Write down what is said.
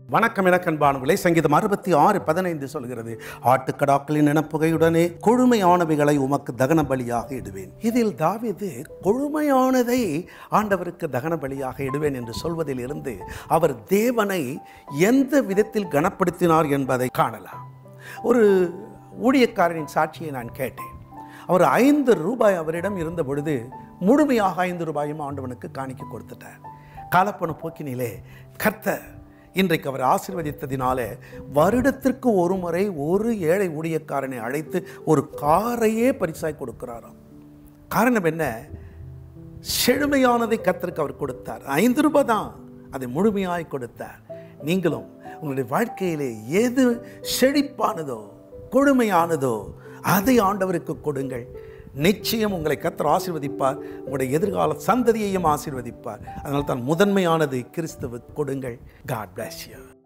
வணக்கம் எனக்கன்பானவர்களே சங்கீதம் அறுபத்தி ஆறு பதினைந்து சொல்கிறது ஆட்டுக்கடாக்களின் இனப்புகையுடனே கொழுமையானவைகளை உமக்கு தகன பலியாக இடுவேன் இதில் தாவீது கொழுமையானதை ஆண்டவருக்கு தகன பலியாக இடுவேன் என்று சொல்வதில் இருந்து அவர் தேவனை எந்த விதத்தில் கனப்படுத்தினார் என்பதை காணலாம் ஒரு ஊழியக்காரனின் சாட்சியை நான் கேட்டேன் அவர் ஐந்து ரூபாய் அவரிடம் இருந்த பொழுது முழுமையாக ஐந்து ரூபாயும் ஆண்டவனுக்கு காணிக்க கொடுத்துட்டார் காலப்பண போக்கினிலே கர்த்தர் இன்றைக்கு அவர் ஆசீர்வதித்ததினால வருடத்திற்கு ஒரு முறை ஒரு ஏழை ஊழியக்காரனை அழைத்து ஒரு காரையே பரிசாய் கொடுக்கிறாராம் காரணம் என்ன செழுமையானதை கர்த்தருக்கு அவர் கொடுத்தார் ஐந்து ரூபாய் தான் அதை முழுமையாய் கொடுத்தார் நீங்களும் உங்களுடைய வாழ்க்கையிலே எது செழிப்பானதோ கொழுமையானதோ அதை ஆண்டவருக்கு கொடுங்கள் நிச்சயம் உங்களை கர்த்தர் ஆசீர்வதிப்பார் உங்களுடைய எதிர்கால சந்ததியையும் ஆசீர்வதிப்பார் அதனால் தான் முதன்மையானது கிறிஸ்துவுக்கு கொடுங்கள் காட் bless you